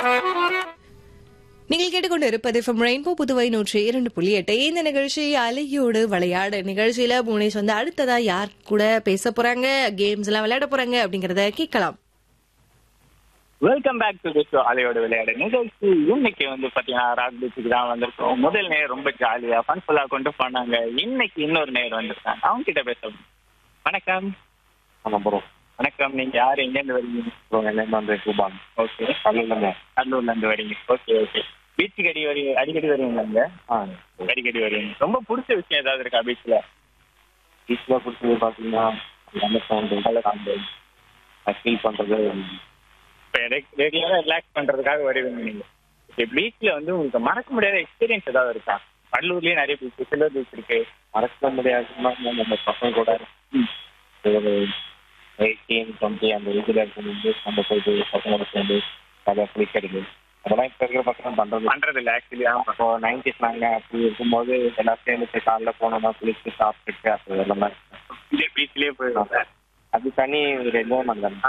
நீங்கள் கேட்டுக்கொண்டு இருப்பது ஃப்ரம் ரெயின்போ புதுவை நூற்றி இரண்டு புள்ளி எட்டு இந்த நிகழ்ச்சி அலையோடு விளையாடு நிகழ்ச்சியில புவனேஷ் வந்து அடுத்ததா யார் கூட பேச போறாங்க கேம்ஸ் எல்லாம் விளையாட போறாங்க அப்படிங்கறத கேட்கலாம் welcome back to the show அலையோட விளையாடு நிகழ்ச்சி இன்னைக்கு வந்து பாத்தீங்கன்னா ராக் பீச்சுக்கு தான் வந்திருக்கோம் முதல் நேர் ரொம்ப ஜாலியா ஃபன்ஃபுல்லா கொண்டு போனாங்க இன்னைக்கு இன்னொரு நேர் வந்திருக்காங்க அவங்க கிட்ட பேச வணக்கம் அப்புறம் வணக்கம் நீங்க யாரு எங்க இருந்து வரீங்க அப்புறம் என்ன வந்து கூபான் ஓகே கடலூர்ல கடலூர்ல இருந்து வரீங்க ஓகே ஓகே பீச்சுக்கு அடி வரி அடிக்கடி வருவீங்க இங்க ஆ அடிக்கடி வருவீங்க ரொம்ப பிடிச்ச விஷயம் ஏதாவது இருக்கா பீச்ல பீச்சில் பிடிச்சது பார்த்தீங்கன்னா அந்த சவுண்டு நல்ல சவுண்டு ஃபீல் பண்ணுறது இப்போ ரெகுலரா ரிலாக்ஸ் பண்றதுக்காக வருவீங்க நீங்க ஓகே பீச்ல வந்து உங்களுக்கு மறக்க முடியாத எக்ஸ்பீரியன்ஸ் ஏதாவது இருக்கா கடலூர்லயே நிறைய பீச் சில்வர் பீச் இருக்கு மறக்க முடியாதுன்னா நம்ம பசங்க கூட ஒரு எயிட்டீன் டுவெண்ட்டி அந்த இதில் இருக்கும்போது நம்ம போயிட்டு பசங்களோட சேர்ந்து அதை குளிக்கிறது அதெல்லாம் இப்போ இருக்கிற பசங்க பண்ணுறது பண்றது இல்ல ஆக்சுவலி ஆமா அப்போ நைன்டிஸ் நாங்கள் அப்படி இருக்கும்போது எல்லாரும் சேர்ந்து காலைல போனோம்னா குளிச்சு சாப்பிட்டுட்டு அது எல்லாமே இதே பீச்லயே போயிடும் அது தனி ஒரு என்ஜாய்மெண்ட் தானே